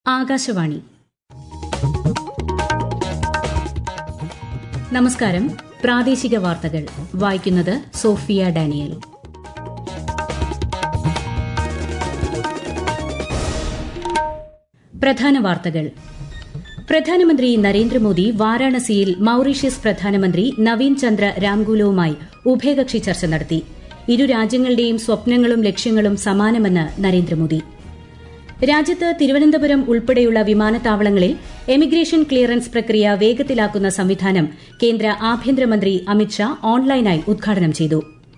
ആകാശവാണി നമസ്കാരം പ്രാദേശിക വാർത്തകൾ വായിക്കുന്നത് സോഫിയ ഡാനിയൽ പ്രധാന വാർത്തകൾ പ്രധാനമന്ത്രി നരേന്ദ്രമോദി വാരാണസിയിൽ മൌറീഷ്യസ് പ്രധാനമന്ത്രി നവീൻ ചന്ദ്ര രാംഗുലുവുമായി ഉഭയകക്ഷി ചർച്ച നടത്തി ഇരു രാജ്യങ്ങളുടെയും സ്വപ്നങ്ങളും ലക്ഷ്യങ്ങളും സമാനമെന്ന് നരേന്ദ്രമോദി രാജ്യത്ത് തിരുവനന്തപുരം ഉൾപ്പെടെയുള്ള വിമാനത്താവളങ്ങളിൽ എമിഗ്രേഷൻ ക്ലിയറൻസ് പ്രക്രിയ വേഗത്തിലാക്കുന്ന സംവിധാനം കേന്ദ്ര ആഭ്യന്തരമന്ത്രി അമിത്ഷാ ഓൺലൈനായി ഉദ്ഘാടനം ചെയ്തു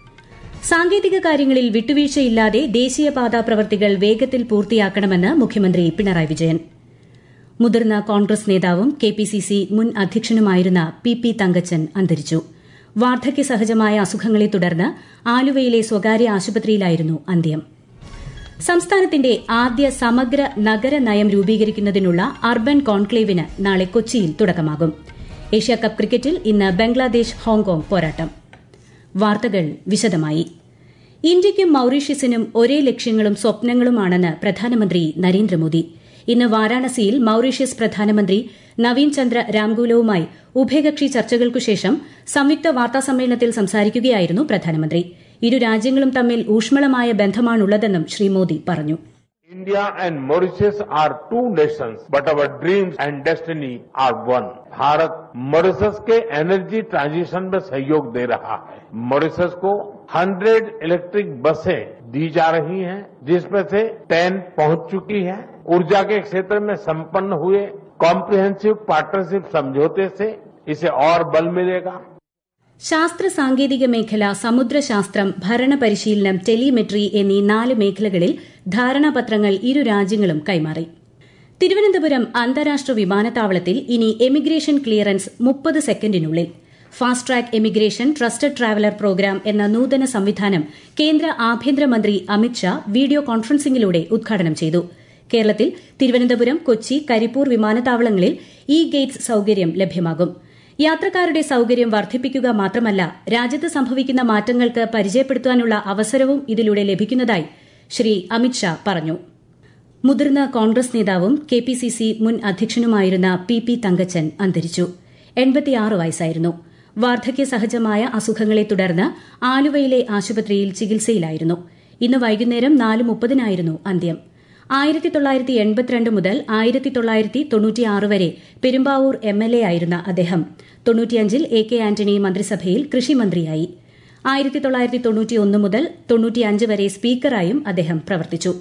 സാങ്കേതിക കാര്യങ്ങളിൽ വിട്ടുവീഴ്ചയില്ലാതെ ദേശീയപാതാ പ്രവൃത്തികൾ വേഗത്തിൽ പൂർത്തിയാക്കണമെന്ന് മുഖ്യമന്ത്രി പിണറായി വിജയൻ മുതിർന്ന കോൺഗ്രസ് നേതാവും കെപിസിസി മുൻ അധ്യക്ഷനുമായിരുന്ന പി പി തങ്കച്ചൻ അന്തരിച്ചു വാർദ്ധക്യ സഹജമായ അസുഖങ്ങളെ തുടർന്ന് ആലുവയിലെ സ്വകാര്യ ആശുപത്രിയിലായിരുന്നു അന്ത്യം സംസ്ഥാനത്തിന്റെ ആദ്യ സമഗ്ര നഗര നയം രൂപീകരിക്കുന്നതിനുള്ള അർബൻ കോൺക്ലേവിന് നാളെ കൊച്ചിയിൽ തുടക്കമാകും ഏഷ്യാകപ്പ് ക്രിക്കറ്റിൽ ഇന്ന് ബംഗ്ലാദേശ് ഹോങ്കോങ് പോരാട്ടം വാർത്തകൾ വിശദമായി ഇന്ത്യയ്ക്കും മൌറീഷ്യസിനും ഒരേ ലക്ഷ്യങ്ങളും സ്വപ്നങ്ങളുമാണെന്ന് പ്രധാനമന്ത്രി നരേന്ദ്രമോദി ഇന്ന് വാരാണസിയിൽ മൌറീഷ്യസ് പ്രധാനമന്ത്രി നവീൻ ചന്ദ്ര രാംഗുലുവുമായി ഉഭയകക്ഷി ചർച്ചകൾക്കുശേഷം സംയുക്ത വാർത്താസമ്മേളനത്തിൽ സംസാരിക്കുകയായിരുന്നു പ്രധാനമന്ത്രി ഇരു രാജ്യങ്ങളും തമ്മിൽ ഊഷ്മളമായ ബന്ധമാണുള്ളതെന്നും ശ്രീ മോദി പറഞ്ഞു India and Mauritius are two nations, but our dreams and destiny are one. Bharat Mauritius के एनर्जी ट्रांजिशन में सहयोग दे रहा है मॉरिशस को 100 इलेक्ट्रिक बसें दी जा रही हैं, जिसमें से 10 पहुंच चुकी हैं। ऊर्जा के क्षेत्र में संपन्न हुए कॉम्प्रिहेंसिव पार्टनरशिप समझौते से इसे और बल मिलेगा ശാസ്ത്ര സാങ്കേതിക മേഖല സമുദ്രശാസ്ത്രം ഭരണപരിശീലനം ടെലിമെട്രി എന്നീ നാല് മേഖലകളിൽ ധാരണാപത്രങ്ങൾ ഇരു രാജ്യങ്ങളും കൈമാറി തിരുവനന്തപുരം അന്താരാഷ്ട്ര വിമാനത്താവളത്തിൽ ഇനി എമിഗ്രേഷൻ ക്ലിയറൻസ് മുപ്പത് സെക്കൻഡിനുള്ളിൽ fast track emigration trusted traveller programme എന്ന നൂതന സംവിധാനം കേന്ദ്ര ആഭ്യന്തരമന്ത്രി അമിത്ഷാ വീഡിയോ കോൺഫറൻസിംഗിലൂടെ ഉദ്ഘാടനം ചെയ്തു കേരളത്തിൽ തിരുവനന്തപുരം കൊച്ചി കരിപ്പൂർ വിമാനത്താവളങ്ങളിൽ ഇ ഗേറ്റ്സ് സൌകര്യം ലഭ്യമാകും യാത്രക്കാരുടെ സൌകര്യം വർദ്ധിപ്പിക്കുക മാത്രമല്ല രാജ്യത്ത് സംഭവിക്കുന്ന മാറ്റങ്ങൾക്ക് പരിചയപ്പെടുത്താനുള്ള അവസരവും ഇതിലൂടെ ലഭിക്കുന്നതായി ശ്രീ അമിത്ഷാ പറഞ്ഞു മുതിർന്ന കോൺഗ്രസ് നേതാവും കെപിസിസി മുൻ അധ്യക്ഷനുമായിരുന്ന പി പി തങ്കച്ചൻ അന്തരിച്ചു എൺപത്തിയാറ് വയസ്സായിരുന്നു വാർദ്ധക്യ സഹജമായ അസുഖങ്ങളെ തുടർന്ന് ആലുവയിലെ ആശുപത്രിയിൽ ചികിത്സയിലായിരുന്നു ഇന്ന് വൈകുന്നേരം നാല് മുപ്പതിനായിരുന്നു അന്ത്യം ആയിരത്തി തൊള്ളായിരത്തി എൺപത്തിരണ്ട് മുതൽ ആയിരത്തി തൊള്ളായിരത്തി തൊണ്ണൂറ്റിയാറ് വരെ പെരുമ്പാവൂർ എം എൽ എ ആയിരുന്ന അദ്ദേഹം തൊണ്ണൂറ്റിയഞ്ചിൽ എ കെ ആന്റണി മന്ത്രിസഭയിൽ കൃഷിമന്ത്രിയായി ആയിരത്തി തൊള്ളായിരത്തി തൊണ്ണൂറ്റിയൊന്ന് മുതൽ തൊണ്ണൂറ്റിയഞ്ച് വരെ സ്പീക്കറായും അദ്ദേഹം പ്രവർത്തിച്ചു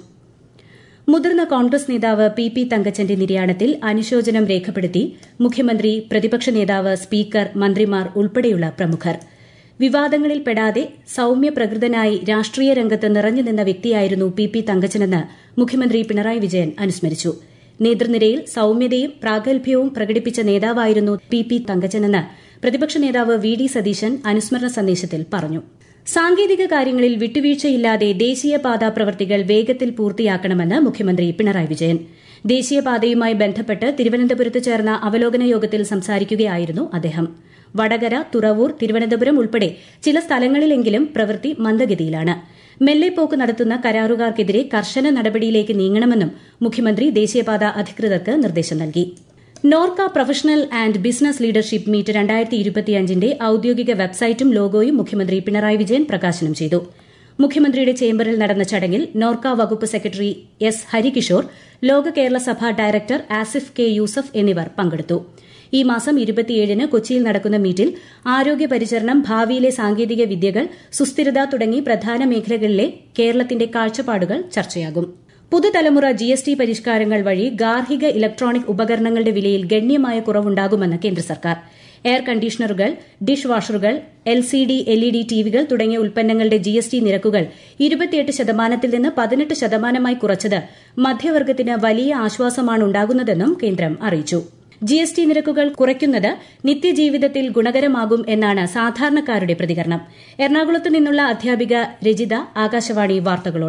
മുതിർന്ന കോൺഗ്രസ് നേതാവ് പി പി തങ്കച്ചന്റെ നിര്യാണത്തിൽ അനുശോചനം രേഖപ്പെടുത്തി മുഖ്യമന്ത്രി പ്രതിപക്ഷ നേതാവ് സ്പീക്കർ മന്ത്രിമാർ ഉൾപ്പെടെയുള്ള പ്രമുഖർ വിവാദങ്ങളിൽ പെടാതെ സൌമ്യ പ്രകൃതനായി രാഷ്ട്രീയ രംഗത്ത് നിറഞ്ഞുനിന്ന വ്യക്തിയായിരുന്നു പി പി തങ്കച്ചനെന്ന് മുഖ്യമന്ത്രി പിണറായി വിജയൻ അനുസ്മരിച്ചു നേതൃനിരയിൽ സൌമ്യതയും പ്രാഗൽഭ്യവും പ്രകടിപ്പിച്ച നേതാവായിരുന്നു പി പി തങ്കച്ചനെന്ന് പ്രതിപക്ഷ നേതാവ് വി ഡി സതീശൻ അനുസ്മരണ സന്ദേശത്തിൽ പറഞ്ഞു സാങ്കേതിക കാര്യങ്ങളിൽ വിട്ടുവീഴ്ചയില്ലാതെ ദേശീയപാതാ പ്രവൃത്തികൾ വേഗത്തിൽ പൂർത്തിയാക്കണമെന്ന് മുഖ്യമന്ത്രി പിണറായി വിജയൻ ദേശീയപാതയുമായി ബന്ധപ്പെട്ട് തിരുവനന്തപുരത്ത് ചേർന്ന അവലോകന യോഗത്തിൽ സംസാരിക്കുകയായിരുന്നു അദ്ദേഹം വടകര തുറവൂർ തിരുവനന്തപുരം ഉൾപ്പെടെ ചില സ്ഥലങ്ങളിലെങ്കിലും പ്രവൃത്തി മന്ദഗതിയിലാണ് മെല്ലെപ്പോക്ക് നടത്തുന്ന കരാറുകാർക്കെതിരെ കർശന നടപടിയിലേക്ക് നീങ്ങണമെന്നും മുഖ്യമന്ത്രി ദേശീയപാത അധികൃതർക്ക് നിർദ്ദേശം നൽകി NORKA professional and business leadership meet രണ്ടായിരത്തി ഇരുപത്തിയഞ്ചിന്റെ ഔദ്യോഗിക വെബ്സൈറ്റും ലോഗോയും മുഖ്യമന്ത്രി പിണറായി വിജയൻ പ്രകാശനം ചെയ്തു മുഖ്യമന്ത്രിയുടെ ചേംബറിൽ നടന്ന ചടങ്ങിൽ നോർക്ക വകുപ്പ് സെക്രട്ടറി എസ് ഹരികിഷോർ ലോക കേരള സഭ ഡയറക്ടർ ആസിഫ് കെ യൂസഫ് എന്നിവർ പങ്കെടുത്തു ഈ മാസം ഇരുപത്തിയേഴിന് കൊച്ചിയിൽ നടക്കുന്ന മീറ്റിൽ ആരോഗ്യ പരിചരണം ഭാവിയിലെ സാങ്കേതിക വിദ്യകൾ സുസ്ഥിരത തുടങ്ങി പ്രധാന മേഖലകളിലെ കേരളത്തിന്റെ കാഴ്ചപ്പാടുകൾ ചർച്ചയാകും പുതുതലമുറ ജി എസ് ടി പരിഷ്കാരങ്ങൾ വഴി ഗാർഹിക ഇലക്ട്രോണിക് ഉപകരണങ്ങളുടെ വിലയിൽ ഗണ്യമായ കുറവുണ്ടാകുമെന്ന് കേന്ദ്ര സർക്കാർ എയർ കണ്ടീഷണറുകൾ ഡിഷ് വാഷറുകൾ L C D L E D ടിവികൾ തുടങ്ങിയ ഉൽപ്പന്നങ്ങളുടെ ജി എസ് ടി നിരക്കുകൾ ഇരുപത്തിയെട്ട് ശതമാനത്തിൽ നിന്ന് പതിനെട്ട് ശതമാനമായി കുറച്ചത് മധ്യവർഗത്തിന് വലിയ ആശ്വാസമാണ് ഉണ്ടാകുന്നതെന്നും കേന്ദ്രം അറിയിച്ചു ജി എസ് ടി നിരക്കുകൾ കുറയ്ക്കുന്നത് നിത്യജീവിതത്തിൽ ഗുണകരമാകും എന്നാണ് സാധാരണക്കാരുടെ പ്രതികരണം എറണാകുളത്ത് നിന്നുള്ള അധ്യാപിക രജിത ആകാശവാണി വാർത്തകളോട്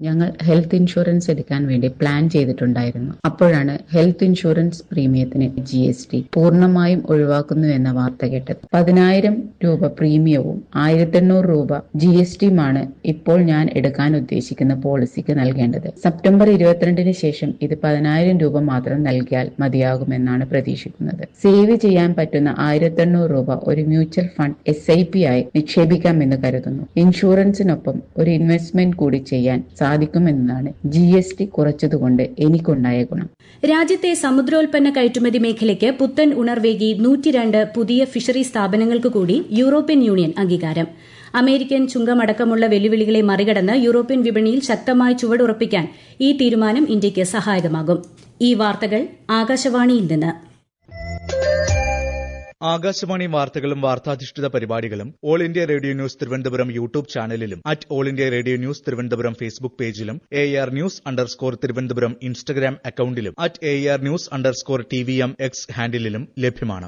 ഞങ്ങൾ ഹെൽത്ത് ഇൻഷുറൻസ് എടുക്കാൻ വേണ്ടി പ്ലാൻ ചെയ്തിട്ടുണ്ടായിരുന്നു അപ്പോഴാണ് ഹെൽത്ത് ഇൻഷുറൻസ് പ്രീമിയത്തിന് ജി എസ് ടി പൂർണ്ണമായും ഒഴിവാക്കുന്നു എന്ന വാർത്ത കേട്ടത് പതിനായിരം രൂപ പ്രീമിയവും ആയിരത്തി എണ്ണൂറ് രൂപ ജി എസ് ടിയുമാണ് ഇപ്പോൾ ഞാൻ എടുക്കാൻ ഉദ്ദേശിക്കുന്ന പോളിസിക്ക് നൽകേണ്ടത് സെപ്റ്റംബർ ഇരുപത്തിരണ്ടിന് ശേഷം ഇത് പതിനായിരം രൂപ മാത്രം നൽകിയാൽ മതിയാകുമെന്നാണ് പ്രതീക്ഷിക്കുന്നത് സേവ് ചെയ്യാൻ പറ്റുന്ന ആയിരത്തി എണ്ണൂറ് രൂപ ഒരു mutual fund S I P ആയി നിക്ഷേപിക്കാമെന്ന് കരുതുന്നു ഇൻഷുറൻസിനൊപ്പം ഒരു ഇൻവെസ്റ്റ്മെന്റ് കൂടി ചെയ്യാൻ സാധിക്കുമെന്നാണ് ജി എസ് ടി കുറച്ചതുകൊണ്ട് എനിക്കുണ്ടായ ഗുണം രാജ്യത്തെ സമുദ്രോൽപ്പന്ന കയറ്റുമതി മേഖലയ്ക്ക് പുത്തൻ ഉണർവേകി നൂറ്റിരണ്ട് പുതിയ ഫിഷറി സ്ഥാപനങ്ങൾക്ക് കൂടി യൂറോപ്യൻ യൂണിയൻ അംഗീകാരം അമേരിക്കൻ ചുങ്കമടക്കമുള്ള വെല്ലുവിളികളെ മറികടന്ന് യൂറോപ്യൻ വിപണിയിൽ ശക്തമായി ചുവടുറപ്പിക്കാൻ ഈ തീരുമാനം ഇന്ത്യയ്ക്ക് സഹായകമാകും ഈ വാർത്തകൾ ആകാശവാണിയിൽ നിന്ന് ആകാശവാണി വാർത്തകളും വാർത്താധിഷ്ഠിത പരിപാടികളും all India radio news Thiruvananthapuram YouTube ചാനലിലും at all India radio news Thiruvananthapuram Facebook പേജിലും A R news underscore Thiruvananthapuram Instagram അക്കൌണ്ടിലും at A R news underscore T V M X ഹാൻഡിലും ലഭ്യമാണ്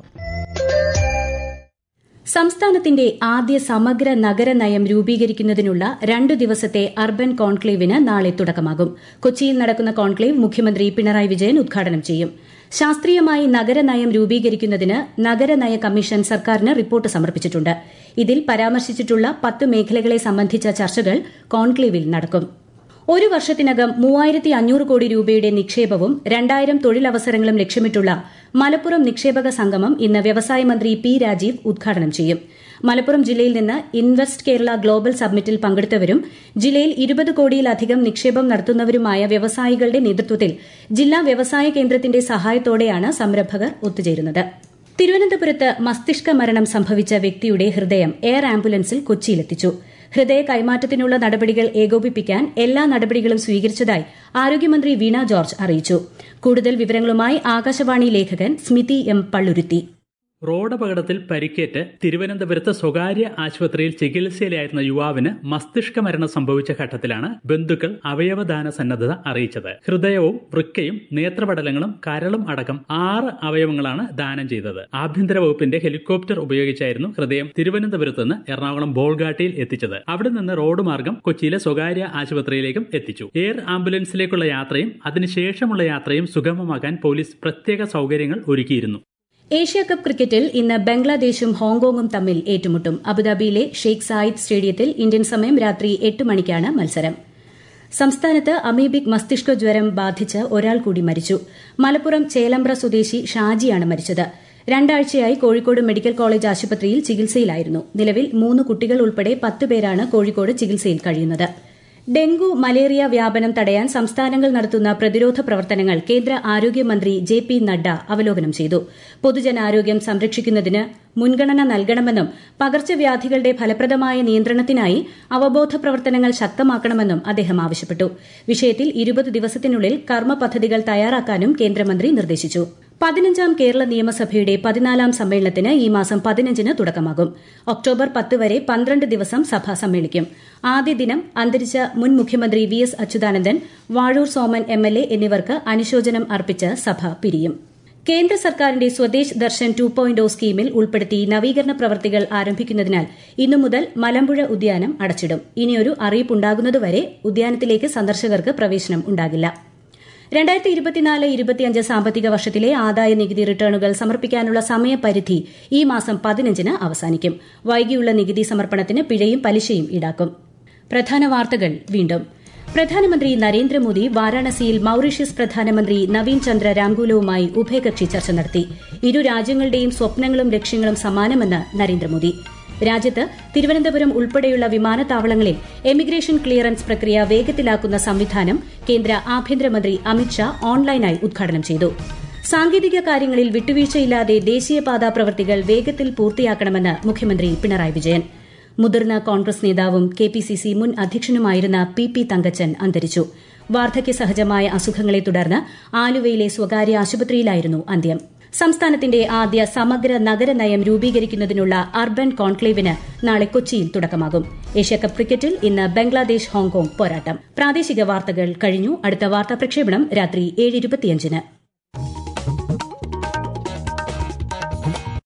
സംസ്ഥാനത്തിന്റെ ആദ്യ സമഗ്ര നഗര നയം രൂപീകരിക്കുന്നതിനുള്ള രണ്ടു ദിവസത്തെ അർബൻ കോൺക്ലേവിന് നാളെ തുടക്കമാകും കൊച്ചിയിൽ നടക്കുന്ന കോൺക്ലേവ് മുഖ്യമന്ത്രി പിണറായി വിജയൻ ഉദ്ഘാടനം ചെയ്യും ശാസ്ത്രീയമായി നഗരനയം രൂപീകരിക്കുന്നതിന് നഗരനയ കമ്മീഷൻ സർക്കാരിന് റിപ്പോർട്ട് സമർപ്പിച്ചിട്ടുണ്ട് ഇതിൽ പരാമർശിച്ചിട്ടുള്ള പത്ത് മേഖലകളെ സംബന്ധിച്ച ചർച്ചകൾ കോൺക്ലേവിൽ നടക്കും ഒരു വർഷത്തിനകം മൂവായിരത്തി അഞ്ഞൂറ് കോടി രൂപയുടെ നിക്ഷേപവും രണ്ടായിരം തൊഴിലവസരങ്ങളും ലക്ഷ്യമിട്ടുള്ള മലപ്പുറം നിക്ഷേപക സംഗമം ഇന്ന് വ്യവസായ മന്ത്രി പി രാജീവ് ഉദ്ഘാടനം ചെയ്യും മലപ്പുറം ജില്ലയിൽ നിന്ന് ഇൻവെസ്റ്റ് കേരള ഗ്ലോബൽ സബ്മിറ്റിൽ പങ്കെടുത്തവരും ജില്ലയിൽ ഇരുപത് കോടിയിലധികം നിക്ഷേപം നടത്തുന്നവരുമായ വ്യവസായികളുടെ നേതൃത്വത്തിൽ ജില്ലാ വ്യവസായ കേന്ദ്രത്തിന്റെ സഹായത്തോടെയാണ് സംരംഭകർ ഒത്തുചേരുന്നത് തിരുവനന്തപുരത്ത് മസ്തിഷ്ക മരണം സംഭവിച്ച വ്യക്തിയുടെ ഹൃദയം എയർ ആംബുലൻസിൽ കൊച്ചിയിലെത്തിച്ചു ഹൃദയ കൈമാറ്റത്തിനുള്ള നടപടികൾ ഏകോപിപ്പിക്കാൻ എല്ലാ നടപടികളും സ്വീകരിച്ചതായി ആരോഗ്യമന്ത്രി വീണ ജോർജ് അറിയിച്ചു കൂടുതൽ വിവരങ്ങളുമായി ആകാശവാണി ലേഖകൻ സ്മിതി എം പള്ളുരുത്തി റോഡപകടത്തിൽ പരിക്കേറ്റ് തിരുവനന്തപുരത്ത് സ്വകാര്യ ആശുപത്രിയിൽ ചികിത്സയിലായിരുന്ന യുവാവിന് മസ്തിഷ്ക മരണം സംഭവിച്ച ഘട്ടത്തിലാണ് ബന്ധുക്കൾ അവയവദാന സന്നദ്ധത അറിയിച്ചത് ഹൃദയവും വൃക്കയും നേത്രപടലങ്ങളും കരളും അടക്കം ആറ് അവയവങ്ങളാണ് ദാനം ചെയ്തത് ആഭ്യന്തര വകുപ്പിന്റെ ഹെലികോപ്റ്റർ ഉപയോഗിച്ചായിരുന്നു ഹൃദയം തിരുവനന്തപുരത്ത് നിന്ന് എറണാകുളം ബോൾഗാട്ടിയിൽ എത്തിച്ചത് അവിടെ നിന്ന് റോഡ് മാർഗം കൊച്ചിയിലെ സ്വകാര്യ ആശുപത്രിയിലേക്കും എത്തിച്ചു എയർ ആംബുലൻസിലേക്കുള്ള യാത്രയും അതിനുശേഷമുള്ള യാത്രയും സുഗമമാക്കാൻ പോലീസ് പ്രത്യേക സൌകര്യങ്ങൾ ഒരുക്കിയിരുന്നു ഏഷ്യ കപ്പ് ക്രിക്കറ്റിൽ ഇന്ന് ബംഗ്ലാദേശും ഹോങ്കോങ്ങും തമ്മിൽ ഏറ്റുമുട്ടും അബുദാബിയിലെ ഷെയ്ഖ് സായിദ് സ്റ്റേഡിയത്തിൽ ഇന്ത്യൻ സമയം രാത്രി എട്ട് മണിക്കാണ് മത്സരം സംസ്ഥാനത്ത് അമീബിക് മസ്തിഷ്ക ജ്വരം ബാധിച്ച് ഒരാൾ കൂടി മരിച്ചു മലപ്പുറം ചേലമ്പ്ര സ്വദേശി ഷാജിയാണ് മരിച്ചത് രണ്ടാഴ്ചയായി കോഴിക്കോട് മെഡിക്കൽ കോളേജ് ആശുപത്രിയിൽ ചികിത്സയിലായിരുന്നു നിലവിൽ മൂന്ന് കുട്ടികൾ ഉൾപ്പെടെ പത്ത് പേരാണ് കോഴിക്കോട് ചികിത്സയിൽ കഴിയുന്നത് ഡെങ്കു മലേറിയ വ്യാപനം തടയാൻ സംസ്ഥാനങ്ങൾ നടത്തുന്ന പ്രതിരോധ പ്രവർത്തനങ്ങൾ കേന്ദ്ര ആരോഗ്യമന്ത്രി ജെ പി നഡ്ഡ അവലോകനം ചെയ്തു പൊതുജനാരോഗ്യം സംരക്ഷിക്കുന്നതിന് മുൻഗണന നൽകണമെന്നും പകർച്ചവ്യാധികളുടെ ഫലപ്രദമായ നിയന്ത്രണത്തിനായി അവബോധ പ്രവർത്തനങ്ങൾ ശക്തമാക്കണമെന്നും അദ്ദേഹം ആവശ്യപ്പെട്ടു വിഷയത്തിൽ ഇരുപത് ദിവസത്തിനുള്ളിൽ കർമ്മ പദ്ധതികൾ തയ്യാറാക്കാനും കേന്ദ്രമന്ത്രി നിർദ്ദേശിച്ചു പതിനഞ്ചാം കേരള നിയമസഭയുടെ പതിനാലാം സമ്മേളനത്തിന് ഈ മാസം പതിനഞ്ചിന് തുടക്കമാകും ഒക്ടോബർ പത്ത് വരെ പന്ത്രണ്ട് ദിവസം സഭ സമ്മേളിക്കും ആദ്യ ദിനം അന്തരിച്ച മുൻ മുഖ്യമന്ത്രി V S Achuthanandan Vazhoor Soman M L A എന്നിവർക്ക് അനുശോചനം അർപ്പിച്ച് സഭ പിരിയും കേന്ദ്ര സർക്കാരിന്റെ സ്വദേശ് ദർശൻ ടു പോയിന്റ് സ്കീമിൽ ഉൾപ്പെടുത്തി നവീകരണ പ്രവൃത്തികൾ ആരംഭിക്കുന്നതിനാൽ ഇന്നു മുതൽ മലമ്പുഴ ഉദ്യാനം അടച്ചിടും ഇനിയൊരു അറിയിപ്പുണ്ടാകുന്നതുവരെ ഉദ്യാനത്തിലേക്ക് സന്ദർശകർക്ക് പ്രവേശനം ഉണ്ടാകില്ല രണ്ടായിരത്തി ഇരുപത്തിനാല് ഇരുപത്തിയഞ്ച് സാമ്പത്തിക വർഷത്തിലെ ആദായ നികുതി റിട്ടേണുകൾ സമർപ്പിക്കാനുള്ള സമയപരിധി ഈ മാസം പതിനഞ്ചിന് അവസാനിക്കും വൈകിയുള്ള നികുതി സമർപ്പണത്തിന് പിഴയും പലിശയും ഈടാക്കും പ്രധാന വാർത്തകൾ വീണ്ടും പ്രധാനമന്ത്രി നരേന്ദ്രമോദി വാരാണസിയിൽ മൌറീഷ്യസ് പ്രധാനമന്ത്രി നവീൻ ചന്ദ്ര രാംഗൂലവുമായി ഉഭയകക്ഷി ചർച്ച നടത്തി ഇരു രാജ്യങ്ങളുടെയും സ്വപ്നങ്ങളും ലക്ഷ്യങ്ങളും സമാനമെന്ന് നരേന്ദ്രമോദി രാജ്യത്ത് തിരുവനന്തപുരം ഉൾപ്പെടെയുള്ള വിമാനത്താവളങ്ങളിൽ എമിഗ്രേഷൻ ക്ലിയറൻസ് പ്രക്രിയ വേഗത്തിലാക്കുന്ന സംവിധാനം കേന്ദ്ര ആഭ്യന്തരമന്ത്രി അമിത്ഷാ ഓൺലൈനായി ഉദ്ഘാടനം ചെയ്തു സാങ്കേതിക കാര്യങ്ങളിൽ വിട്ടുവീഴ്ചയില്ലാതെ ദേശീയപാതാ പ്രവൃത്തികൾ വേഗത്തിൽ പൂർത്തിയാക്കണമെന്ന് മുഖ്യമന്ത്രി പിണറായി വിജയൻ മുതിർന്ന കോൺഗ്രസ് നേതാവും കെ പി സി സി മുൻ അധ്യക്ഷനുമായിരുന്ന പി പി തങ്കച്ചൻ അന്തരിച്ചു വാർദ്ധക്യ സഹജമായ അസുഖങ്ങളെ തുടർന്ന് ആലുവയിലെ സ്വകാര്യ ആശുപത്രിയിലായിരുന്നു അന്ത്യം സംസ്ഥാനത്തിന്റെ ആദ്യ സമഗ്ര നഗരനയം രൂപീകരിക്കുന്നതിനുള്ള അർബൻ കോൺക്ലേവിന് നാളെ കൊച്ചിയിൽ തുടക്കമാകും ഏഷ്യാകപ്പ് ക്രിക്കറ്റിൽ ഇന്ന് ബംഗ്ലാദേശ് ഹോങ്കോങ് പോരാട്ടം പ്രാദേശിക വാർത്തകൾ കഴിഞ്ഞു അടുത്ത വാർത്താ പ്രക്ഷേപണം രാത്രി ഏഴ്